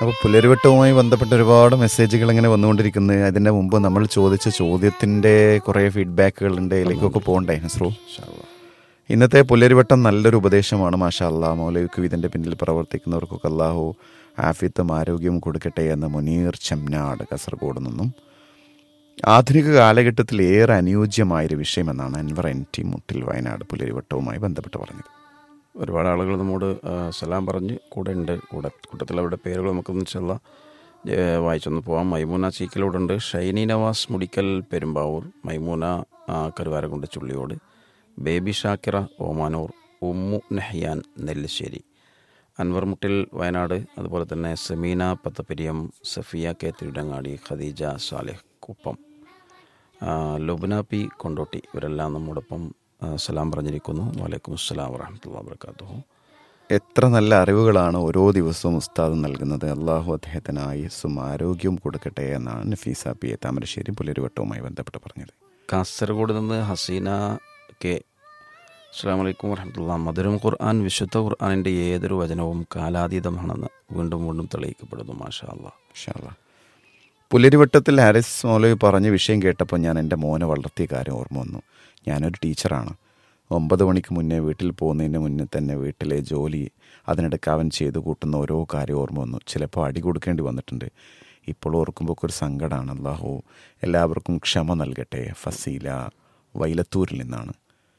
അപ്പോൾ പുലരിവട്ടവുമായി ബന്ധപ്പെട്ട ഒരുപാട് മെസ്സേജുകൾ ഇങ്ങനെ വന്നുകൊണ്ടിരിക്കുന്നത് അതിൻ്റെ മുമ്പ് നമ്മൾ ചോദിച്ച ചോദ്യത്തിൻ്റെ കുറേ ഫീഡ്ബാക്കുകൾ ഉണ്ട് അതിലേക്കൊക്കെ പോകണ്ടേ നസ്രു ഇന്നത്തെ പുലരിവട്ടം നല്ലൊരു ഉപദേശമാണ് മാഷാ അല്ലാ മൗലവിക്ക് ഇതിൻ്റെ പിന്നിൽ പ്രവർത്തിക്കുന്നവർക്കൊക്കെ അള്ളാഹു ആഫിത്തും ആരോഗ്യവും കൊടുക്കട്ടെ എന്ന് മുനീർ ചെമ്നാട് കാസർഗോഡ് നിന്നും ആധുനിക കാലഘട്ടത്തിൽ ഏറെ അനുയോജ്യമായൊരു വിഷയമെന്നാണ് അൻവർ എൻ ടി മുട്ടിൽ വയനാട് പുലരിവട്ടവുമായി ബന്ധപ്പെട്ട് പറഞ്ഞത് ഒരുപാട് ആളുകൾ നമ്മോട് ആ, സലാം പറഞ്ഞ് കൂടെ ഉണ്ട് കൂടെ കൂട്ടത്തിൽ അവരുടെ പേരുകൾ നമുക്കൊന്ന് ചെല്ല വായിച്ചൊന്ന് പോവാം മൈമൂന ചീക്കലോടുണ്ട് ഷൈനി നവാസ് മുടിക്കൽ പെരുമ്പാവൂർ മൈമൂന ആ, കരുവാരകുണ്ട് ചുള്ളിയോട് ബേബി ഷാക്കിറ ഓമാനൂർ ഉമ്മു നഹ്യാൻ നെല്ലിശ്ശേരി അൻവർ മുട്ടിൽ വയനാട് അതുപോലെ തന്നെ സെമീന പത്തപ്പെരിയം സഫിയ കെ തിരുടങ്ങാടി ഖദീജ സാലിഹ് കുപ്പം ആ, ലുബ്ന പി കൊണ്ടോട്ടി ഇവരെല്ലാം നമ്മോടൊപ്പം ആ, സലാം പറഞ്ഞിരിക്കുന്നു വലൈക്കും അസ്സലാം വറഹമത്തുള്ള വർക്കാത്തു എത്ര നല്ല അറിവുകളാണ് ഓരോ ദിവസവും ഉസ്താദ് നൽകുന്നത് അള്ളാഹു അദ്ദേഹത്തിന് ആയുസ്സും ആരോഗ്യവും കൊടുക്കട്ടെ എന്നാണ് നഫീസ പി എ താമരശ്ശേരി പുലരിവട്ടവുമായി ബന്ധപ്പെട്ട് പറഞ്ഞത് കാസർഗോഡ് നിന്ന് ഹസീന കെ അസ്സാം വലൈക്കും വറഹമത്തുള്ള മധുരം ഖുർആൻ വിശുദ്ധ ഖുർആാനിൻ്റെ ഏതൊരു വചനവും കാലാതീതമാണെന്ന് വീണ്ടും വീണ്ടും തെളിയിക്കപ്പെടുന്നു മാഷാ അല്ലാ ഇൻഷാല്ല പുലരിവട്ടത്തിൽ ഹാരിസ് മൗലവി പറഞ്ഞ വിഷയം കേട്ടപ്പോൾ ഞാൻ എൻ്റെ മോനെ വളർത്തിയ കാര്യം ഓർമ്മ വന്നു ഞാനൊരു ടീച്ചറാണ് ഒമ്പത് മണിക്ക് മുന്നേ വീട്ടിൽ പോകുന്നതിന് മുന്നേ തന്നെ വീട്ടിലെ ജോലി അതിനിടയ്ക്ക് അവൻ ചെയ്തു കൂട്ടുന്ന ഓരോ കാര്യം ഓർമ്മ വന്നു ചിലപ്പോൾ അടി കൊടുക്കേണ്ടി വന്നിട്ടുണ്ട് ഇപ്പോൾ ഓർക്കുമ്പോൾ ഒക്കെ ഒരു സങ്കടമാണ് അള്ളാഹു എല്ലാവർക്കും ക്ഷമ നൽകട്ടെ ഫസീല വൈലത്തൂരിൽ നിന്നാണ്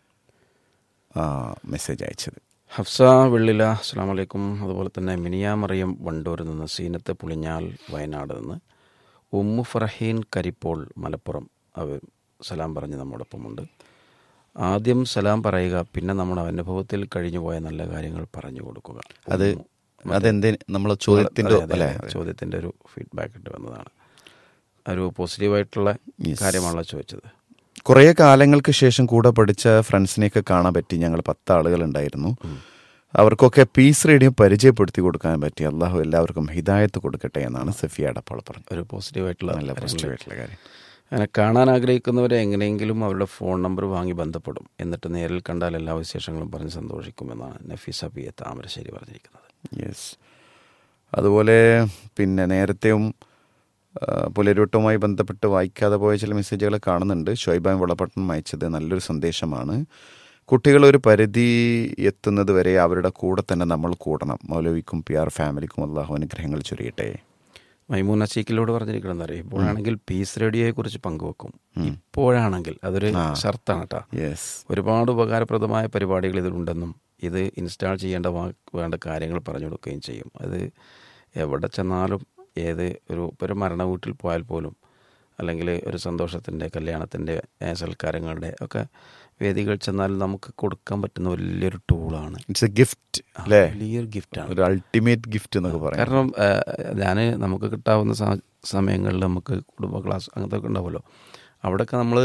ആ മെസ്സേജ് അയച്ചത് ഹഫ്സ വെള്ളില അസ്സാം വലൈക്കും അതുപോലെ തന്നെ മിനിയ മറിയം വണ്ടൂരിൽ നിന്ന് സീനത്ത് പുളിഞ്ഞാൽ വയനാട് നിന്ന് ഉമ്മു ഫറഹീൻ കരിപ്പോൾ മലപ്പുറം അവർ സലാം പറഞ്ഞ് നമ്മോടൊപ്പമുണ്ട് ആദ്യം സലാം പറയുക പിന്നെ നമ്മുടെ അനുഭവത്തിൽ കഴിഞ്ഞു പോയ നല്ല കാര്യങ്ങൾ പറഞ്ഞു കൊടുക്കുക അത് അതെന്തേ നമ്മളെ ചോദ്യത്തിൻ്റെ അതെ, അതെ, അതെ. ചോദ്യത്തിൻ്റെ ഒരു ഫീഡ്ബാക്ക് ഇട്ട് വന്നതാണ് ഒരു പോസിറ്റീവായിട്ടുള്ള കാര്യമാണല്ലോ ചോദിച്ചത് കുറേ കാലങ്ങൾക്ക് ശേഷം കൂടെ പഠിച്ച ഫ്രണ്ട്സിനെയൊക്കെ കാണാൻ പറ്റി ഞങ്ങൾ പത്ത് ആളുകളുണ്ടായിരുന്നു അവർക്കൊക്കെ പീസ് റേഡിയോ പരിചയപ്പെടുത്തി കൊടുക്കാൻ പറ്റി അള്ളാഹു എല്ലാവർക്കും ഹിദായത്ത് കൊടുക്കട്ടെ എന്നാണ് സഫിയ അടപ്പാൾ പറഞ്ഞത് ഒരു പോസിറ്റീവായിട്ടുള്ള നല്ല കാര്യങ്ങൾ. പോസിറ്റീവ് ആയിട്ടുള്ള കാര്യം അങ്ങനെ കാണാൻ ആഗ്രഹിക്കുന്നവരെ എങ്ങനെയെങ്കിലും അവരുടെ ഫോൺ നമ്പർ വാങ്ങി ബന്ധപ്പെടും എന്നിട്ട് നേരിൽ കണ്ടാൽ എല്ലാ വിശേഷങ്ങളും പറഞ്ഞ് സന്തോഷിക്കുമെന്നാണ് നഫീസ പി എ താമരശ്ശേരി പറഞ്ഞിരിക്കുന്നത് യെസ് അതുപോലെ പിന്നെ നേരത്തെയും ആ, പുലരുവട്ടവുമായി ബന്ധപ്പെട്ട് വായിക്കാതെ പോയ ചില മെസ്സേജുകൾ കാണുന്നുണ്ട് ഷോയ്ബാൻ വളപട്ടണം അയച്ചത് നല്ലൊരു സന്ദേശമാണ് കുട്ടികൾ ഒരു പരിധി എത്തുന്നത് വരെ അവരുടെ കൂടെ തന്നെ നമ്മൾ കൂടണം മൗലവിക്കും പി ആർ ഫാമിലിക്കും അള്ളാഹു അനുഗ്രഹങ്ങൾ ചൊരിയട്ടെ മൈമൂന ചീക്കിലോട് പറഞ്ഞിരിക്കണം അറിയാം ഇപ്പോഴാണെങ്കിൽ പീസ് റേഡിയോയെ കുറിച്ച് പങ്കുവെക്കും ഇപ്പോഴാണെങ്കിൽ അതൊരു ഷർത്താണ് കേട്ടോ യെസ് ഒരുപാട് ഉപകാരപ്രദമായ പരിപാടികൾ ഇതിലുണ്ടെന്നും ഇത് ഇൻസ്റ്റാൾ ചെയ്യേണ്ട വാ- വേണ്ട കാര്യങ്ങൾ പറഞ്ഞു കൊടുക്കുകയും ചെയ്യും അത് എവിടെ ചെന്നാലും ഏത് ഒരു ഇപ്പോൾ ഒരു മരണ വീട്ടിൽ പോയാൽ പോലും അല്ലെങ്കിൽ ഒരു സന്തോഷത്തിൻ്റെ കല്യാണത്തിൻ്റെ ഏഹ്, സൽക്കാരങ്ങളുടെ ഒക്കെ വേദികൾ ചെന്നാലും നമുക്ക് കൊടുക്കാൻ പറ്റുന്ന വലിയൊരു ടൂളാണ് ഇറ്റ്സ് എ ഗിഫ്റ്റ് അല്ലേ വലിയൊരു ഗിഫ്റ്റാണ് ഒരു അൾട്ടിമേറ്റ് ഗിഫ്റ്റ് എന്നൊക്കെ പറയാം കാരണം ഞാൻ നമുക്ക് കിട്ടാവുന്ന സ- സമയങ്ങളിൽ നമുക്ക് കുടുംബ ക്ലാസ് അങ്ങനത്തെ ഒക്കെ ഉണ്ടാവുമല്ലോ അവിടെയൊക്കെ നമ്മൾ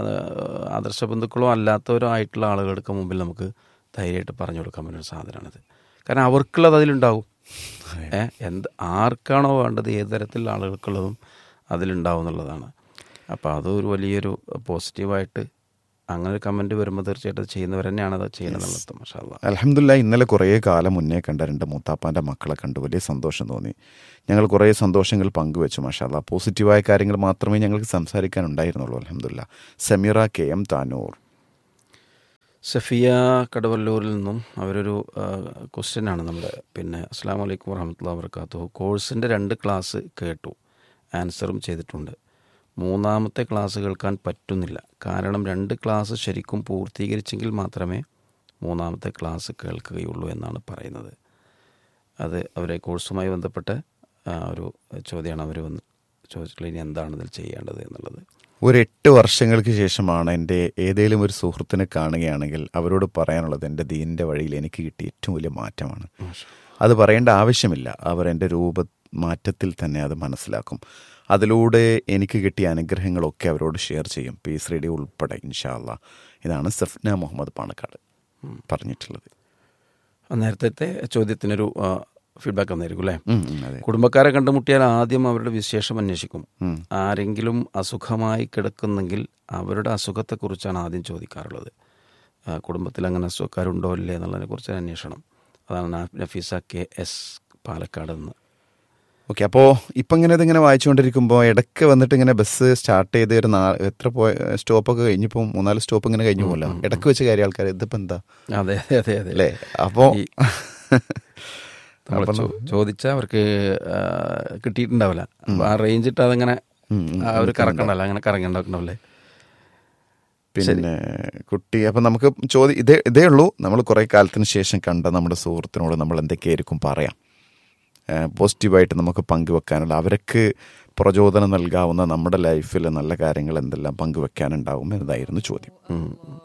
ആദർശ ബന്ധുക്കളോ അല്ലാത്തവരോ ആയിട്ടുള്ള ആളുകൾക്ക് മുമ്പിൽ നമുക്ക് ധൈര്യമായിട്ട് പറഞ്ഞു കൊടുക്കാൻ പറ്റുന്ന ഒരു സാധനമാണിത് കാരണം അവർക്കുള്ളത് അതിലുണ്ടാവും ഏ എന്ത് ആർക്കാണോ വേണ്ടത് ഏത് തരത്തിലുള്ള ആളുകൾക്കുള്ളതും അതിലുണ്ടാവും എന്നുള്ളതാണ് അപ്പോൾ അതൊരു വലിയൊരു പോസിറ്റീവായിട്ട് അങ്ങനെ ഒരു കമൻറ്റ് വരുമ്പോൾ തീർച്ചയായിട്ടും ചെയ്യുന്നവർ തന്നെയാണ് അത് ചെയ്യുന്നത് മഷാല്ല അലഹമില്ല ഇന്നലെ കുറേ കാലം മുന്നേ കണ്ട രണ്ട് മൂത്താപ്പാൻ്റെ മക്കളെ കണ്ട് വലിയ സന്തോഷം തോന്നി ഞങ്ങൾ കുറേ സന്തോഷങ്ങൾ പങ്കുവെച്ചു മാഷാല്ല പോസിറ്റീവായ കാര്യങ്ങൾ മാത്രമേ ഞങ്ങൾക്ക് സംസാരിക്കാനുണ്ടായിരുന്നുള്ളൂ അലഹമില്ല സമീറ കെ എം താനൂർ സഫിയ കടവല്ലൂരിൽ നിന്നും അവരൊരു ക്വസ്റ്റ്യൻ ആണ് നമ്മുടെ പിന്നെ അസ്സാം വലൈക്കും വർഹമത്തുള്ള വർക്കാത്തു കോഴ്സിൻ്റെ രണ്ട് ക്ലാസ് കേട്ടു ആൻസറും ചെയ്തിട്ടുണ്ട് മൂന്നാമത്തെ ക്ലാസ് കേൾക്കാൻ പറ്റുന്നില്ല കാരണം രണ്ട് ക്ലാസ് ശരിക്കും പൂർത്തീകരിച്ചെങ്കിൽ മാത്രമേ മൂന്നാമത്തെ ക്ലാസ് കേൾക്കുകയുള്ളൂ എന്നാണ് പറയുന്നത് അത് അവരെ കോഴ്സുമായി ബന്ധപ്പെട്ട ആ, ഒരു ചോദ്യമാണ് അവർ വന്ന് ചോദിച്ചിട്ടുള്ളത് ഇനി എന്താണ് ഇതിൽ ചെയ്യേണ്ടത് എന്നുള്ളത് ഒരു എട്ട് വർഷങ്ങൾക്ക് ശേഷമാണ് എൻ്റെ ഏതെങ്കിലും ഒരു സുഹൃത്തിനെ കാണുകയാണെങ്കിൽ അവരോട് പറയാനുള്ളത് എൻ്റെ ദീനിൻ്റെ വഴിയിൽ എനിക്ക് കിട്ടിയ ഏറ്റവും വലിയ മാറ്റമാണ് അത് പറയേണ്ട ആവശ്യമില്ല അവർ എൻ്റെ രൂപ മാറ്റത്തിൽ തന്നെ അത് മനസ്സിലാക്കും അതിലൂടെ എനിക്ക് കിട്ടിയ അനുഗ്രഹങ്ങളൊക്കെ അവരോട് ഷെയർ ചെയ്യും പീസ് റേഡിയോ ഉൾപ്പെടെ ഇൻഷാല്ല ഇതാണ് സഫ്ന മുഹമ്മദ് പാണക്കാട് പറഞ്ഞിട്ടുള്ളത് ആ നേരത്തെ ചോദ്യത്തിനൊരു ഫീഡ്ബാക്ക് വന്നായിരിക്കും അല്ലേ ഉം, ഉം, അതെ കുടുംബക്കാരെ കണ്ടുമുട്ടിയാൽ ആദ്യം അവരുടെ വിശേഷം അന്വേഷിക്കും ഉം. ആരെങ്കിലും അസുഖമായി കിടക്കുന്നെങ്കിൽ അവരുടെ അസുഖത്തെക്കുറിച്ചാണ് ആദ്യം ചോദിക്കാറുള്ളത് ആ, കുടുംബത്തിൽ അങ്ങനെ അസുഖക്കാരുണ്ടോ ഇല്ലേ എന്നുള്ളതിനെ കുറിച്ച് അന്വേഷണം അതാണ് നാ- നഫീസ കെ എസ് പാലക്കാട് നിന്ന് ഓക്കെ അപ്പോൾ ഇപ്പം ഇങ്ങനെ ഇതിങ്ങനെ വായിച്ചുകൊണ്ടിരിക്കുമ്പോൾ ഇടയ്ക്ക് വന്നിട്ട് ഇങ്ങനെ ബസ് സ്റ്റാർട്ട് ചെയ്ത് ഒരു നാ എത്ര പോയ സ്റ്റോപ്പൊക്കെ കഴിഞ്ഞിപ്പോൾ മൂന്നാല് സ്റ്റോപ്പ് ഇങ്ങനെ കഴിഞ്ഞു പോകല്ലോ ഇടയ്ക്ക് വെച്ച് കയറിയ ആൾക്കാർ ഇതിപ്പോൾ എന്താ അതെ അതെ അതെ അതെ അല്ലേ അപ്പോൾ ഈ- നമ്മൾ ചോദിച്ചാൽ അവർക്ക് ആ, കിട്ടിയിട്ടുണ്ടാവില്ല അപ്പോൾ ആ റേഞ്ച് ഇട്ട് അതങ്ങനെ ആ ഒരു കറക്കണ്ടല്ലോ അങ്ങനെ കറങ്ങണ്ടാക്കണല്ലേ പിന്നെ കുട്ടി അപ്പം നമുക്ക് ചോദ്യം ഇതേ ഇതേ ഉള്ളൂ നമ്മൾ കുറേ കാലത്തിന് ശേഷം കണ്ട നമ്മുടെ സുഹൃത്തിനോട് നമ്മൾ എന്തൊക്കെയായിരിക്കും പറയാം ഏഹ് പോസിറ്റീവായിട്ട് നമുക്ക് പങ്കുവെക്കാനുള്ള അവർക്ക് പ്രചോദനം നൽകാവുന്ന നമ്മുടെ ലൈഫിൽ നല്ല കാര്യങ്ങൾ എന്തെല്ലാം പങ്കുവെക്കാനുണ്ടാവും എന്നതായിരുന്നു ചോദ്യം ഉം.